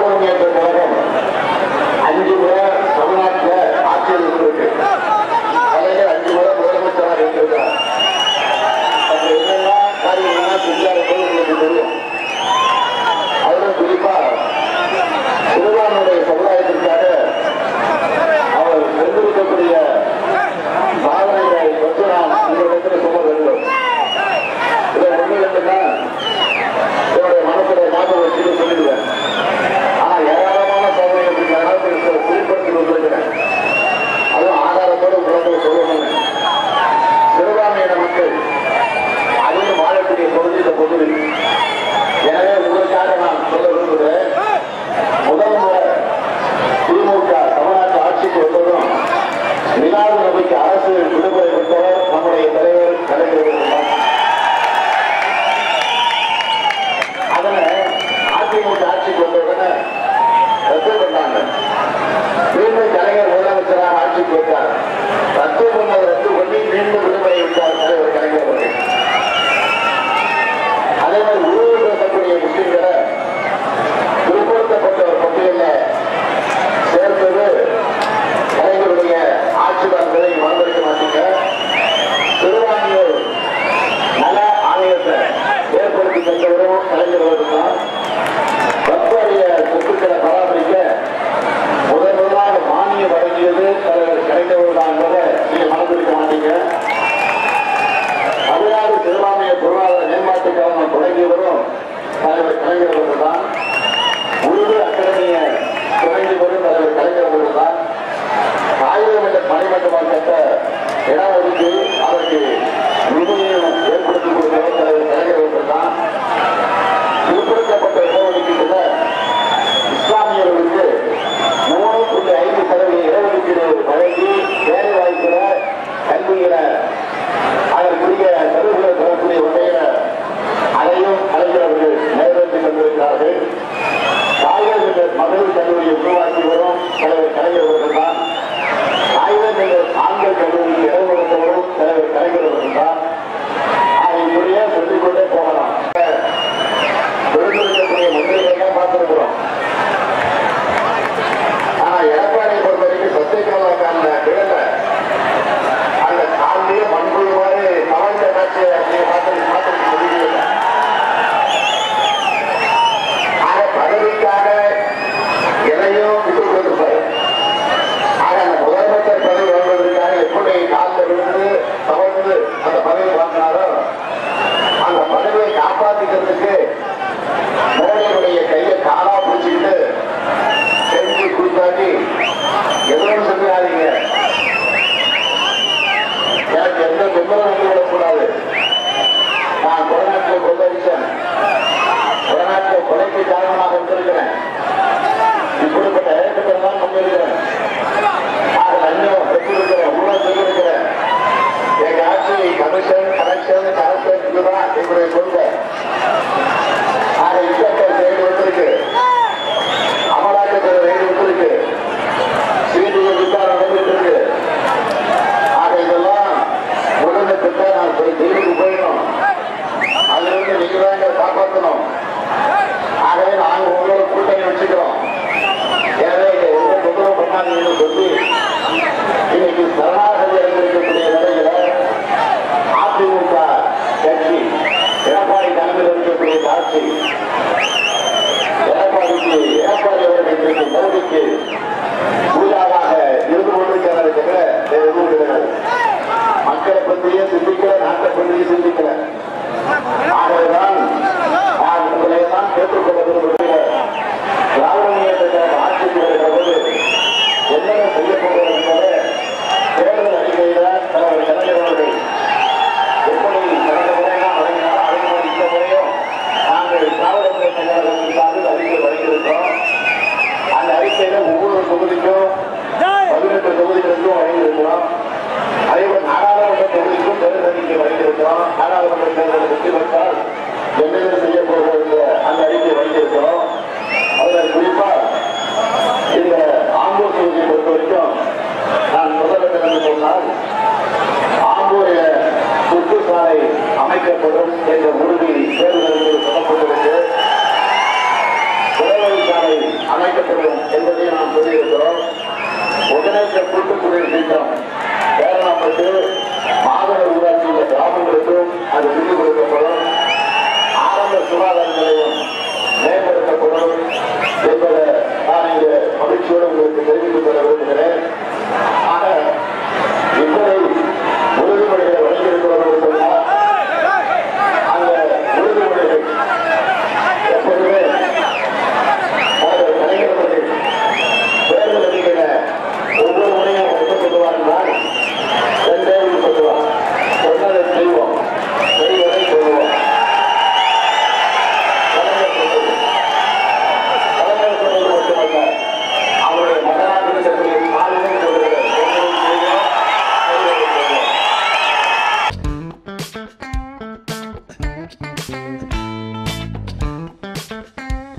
திராவிட முன்னேற்ற கழகம் அஞ்சு முறை தமிழ்நாட்டில் ஆட்சியில் இருக்கு கலைஞர் அஞ்சு முறை முதலமைச்சராக இருந்திருக்கிறார் அப்ப என்னெல்லாம் காரியங்கள்லாம் செஞ்சார் என்பது உங்களுக்கு தெரியும் அதுல குறிப்பா சிறுபான்மையுடைய சமுதாயத்திற்காக அவர் சென்றிருக்கக்கூடிய சாதனைகளை பற்றி நான் உங்களிடத்தில் சொல்ல வேண்டும் இதை ஒன்றிலிருந்துன்னா என்னுடைய மனசுல ஞாபகம் வச்சுட்டு சொல்லிடுவேன் ஆனா ஏராளமான சாதனைகள் இருக்காங்க குறிப்பிடுத்தி வந்திருக்கிறேன் அதுவும் ஆதாரத்தோடு உங்களுக்கு சொல்லணும் சிறுபான்மையின மக்கள் அதிகம் வாழக்கூடிய பகுதி இந்த பகுதி எனவே உங்களுக்காக நான் சொல்ல விரும்புகிறேன் முதல் முறை திமுக தமிழ்நாட்டு ஆட்சிக்கு வந்ததும் மிலாது நபிக்கு அரசு விடுமுறை விட்டவர் நம்முடைய தலைவர் கலைஞர் தான். அதனை அதிமுக ஆட்சிக்கு வந்த உடனே ரத்து பண்ணாங்க மீண்டும் கலைஞர் முதலமைச்சராக ஆட்சிக்கு வந்தார் ரத்து பண்ணதை ரத்து பண்ணி மீண்டும் விடுமுறை விட்டார் தலைவர் கலைஞர் அவர்கள் அதே மாதிரி உருவ பேசக்கூடிய முஸ்லிம்களை பிற்படுத்தப்பட்ட ஒரு பட்டியலில் சேர்த்தது கலைஞருடைய ஆட்சியாளர்களை மறந்திருக்க மாட்டீங்க சிறுபான்மையோர் நல ஆணையத்தை ஏற்படுத்தி தந்தவரும் கலைஞர்கள் தான் பக்தரிய சொத்துக்களை பராமரிக்க முதன் முதலாக மானியம் வழங்கியது தலைவர் கலைஞர்கள் தான் என்பதை நீங்க மறந்திருக்க மாட்டீங்க தமிழ்நாடு சிறுபான்மைய பொருளாதார மேம்பாட்டுக் கழகம் தொடங்கியவரும் தலைவர் கலைஞர் அவர்கள் தான் உருது அகாடமிய தொடங்கியவரும் தலைவர் கலைஞர் அவர்கள் தான் ஆயிரம் என்ற மணிமண்டபத்தை இடம் ஒதுக்கி அதற்கு நிதியையும் ஏற்படுத்தி கொடுத்தவர் தலைவர் கலைஞர் அவர்கள் தான் பிற்படுத்தப்பட்ட இடஒதுக்கீட்டுல இஸ்லாமியர்களுக்கு மூணு புள்ளி ஐந்து சதவீத இடஒதுக்கீடு வழங்கி வேலை வாய்ப்புல கல்வியில அதற்குரிய கருவிகளை பெறக்கூடிய வகையில அதையும் கலைஞர்கள் நிறைவேற்றி கொண்டிருக்கிறார்கள் காய்கறிகள் மகளிர் கல்லூரியை உருவாக்கி வரும் தலைவர் கலைஞர் அவர்கள் தான் காய்கறிகள் ஆண்கள் கல்லூரிக்கு இடம் கொடுத்தவரும் தலைவர் கலைஞர் அவர்கள் தான் அதை இப்படியே சொல்லிக் கொண்டே போகலாம் விருந்திருக்கக்கூடிய மந்திரிகள் பார்த்திருக்கிறோம் ஆனா எடப்பாடியை பொறுத்த வரைக்கும் சத்தியகாலாக்கான விடல அந்த காலையே மண்புழு மாதிரி கவர்ந்த காட்சியை நீங்க பார்த்து பார்த்து முடியல ஆக பதவிக்காக எதையும் விட்டு கொடுத்துப்பாரு ஆக அந்த முதலமைச்சர் பதவி வாங்குவதற்காக எப்படி காலில் விழுந்து தவழ்ந்து அந்த பதவி வாங்கினாரோ அந்த பதவியை காப்பாற்றிக்கிறதுக்கு மோடியுடைய கையை காலா பிடிச்சிக்கிட்டு செஞ்சு குடித்தாட்டி எதுவும் சொல்லிடாதீங்க எனக்கு எந்த தொந்தரவும் வந்து விடக்கூடாது நான் கொடநாட்டில் கொள்ளடிச்சேன் கொடநாட்டில் கொலைக்கு காரணமாக இருந்திருக்கிறேன் இப்படிப்பட்ட இயக்கத்தில் தான் கொண்டிருக்கிறேன் ஆக லஞ்சம் பெற்றிருக்கிறேன் ஊழல் செய்திருக்கிறேன் எங்க ஆட்சி கமிஷன் கலெக்ஷன் கலெக்ஷன் இதுதான் எங்களுடைய கொள்கை ஆக இன்ஸ்பெக்டர் செய்து வந்திருக்கு அமலாக்கத்துறை செய்து வந்திருக்கு சிபிஐ விசாரணை நடந்துட்டு இருக்கு ஆக இதெல்லாம் உடனே திட்ட நான் போய் ஜெயிலுக்கு போயிடணும் அதுல இருந்து நீங்க தான் எங்களை காப்பாற்றணும் ஆகவே நாங்க உங்களோட கூட்டணி வச்சுக்கிறோம் எனவே இதை எந்த தொந்தரவு பண்ணாதீங்கன்னு சொல்லி இன்னைக்கு சரணாகதி அடைந்திருக்கக்கூடிய நிலையில அதிமுக கட்சி எடப்பாடி தலைமையில் இருக்கக்கூடிய இந்த ஆட்சி எடப்பாடிக்கு எடப்பாடி அவர்கள் இன்றைக்கு மோடிக்கு பூஜாவாக இருந்து கொண்டிருக்கிறது தவிர வேறு எதுவும் கிடையாது மக்களை பற்றியே சிந்திக்கல நாட்டை பற்றியே சிந்திக்கல ஆகவேதான் நான் உங்களை தான் கேட்டுக்கொள்ள விரும்புகிறேன் திராவிட முன்னேற்ற கழக ஆட்சிக்கு வருகிற போது என்னென்ன செய்ய போகிறது என்பதை தேர்தல் அறிக்கையில தலைவர் கலைஞர் அவர்கள் எப்படி கடந்த முறையெல்லாம் வழங்கினாரோ அதே மாதிரி இந்த முறையும் நாங்கள் திராவிட முன்னேற்ற கழகத்தின் சார்பில் அறிக்கை வழங்கியிருக்கிறோம் அந்த அறிக்கையில ஒவ்வொரு தொகுதிக்கும் பதினெட்டு தொகுதிகளுக்கும் வழங்கியிருக்கிறோம் அதேபோல் நாடாளுமன்ற தொகுதிக்கும் தேர்தல் அறிக்கை வழங்கியிருக்கிறோம் நாடாளுமன்ற தேர்தல் வெற்றி பெற்றால் என்னென்ன செய்ய போகிறோம் என்ற அந்த அறிக்கை வழங்கியிருக்கிறோம் அதில் குறிப்பா இந்த ஆம்பூர் தொகுதியை பொறுத்த வரைக்கும் நான் முதலிடம் என்று சொன்னால் ஆம்பூரில் சுற்று சாலை அமைக்கப்படும் என்ற உறுதி தேர்தலில் சொல்லப்பட்டிருக்கு புறவழி சாலை அமைக்கப்படும் என்பதையும் நாம் சொல்லியிருக்கிறோம் ஒகேனக்கல் கூட்டுக்குடிநீர் திட்டம் பேரணப்பட்டு மாதவ ஊராட்சி உள்ள கிராமங்களுக்கும் அது விருது கொடுக்கப்படும் ஆரம்ப சுகாதார நிலையம் மேம்படுத்த